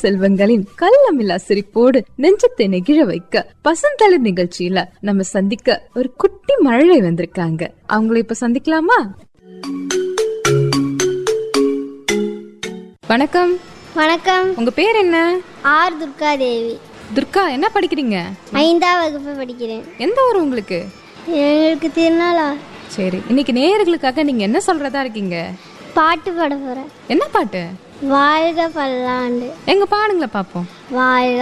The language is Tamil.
செல்வங்களின் கள்ளமில்லா சிரிப்போடு நெஞ்சத்தை நெகிழ வைக்க பசந்தளிர் நிகழ்ச்சியில நம்ம சந்திக்க ஒரு குட்டி மழலை வந்திருக்காங்க அவங்கள இப்ப சந்திக்கலாமா வணக்கம் வணக்கம் உங்க பேர் என்ன ஆர் துர்காதேவி துர்கா என்ன படிக்கிறீங்க ஐந்தாம் வகுப்பு படிக்கிறேன் எந்த ஊர் உங்களுக்கு எங்களுக்கு திருநாளா சரி இன்னைக்கு நேயர்களுக்காக நீங்க என்ன சொல்றதா இருக்கீங்க பாட்டு பாட போகிறேன் என்ன பாட்டு வாழ்க பல்லாண்டு எங்க பாடுங்களேன் பாப்போம் வாழ்க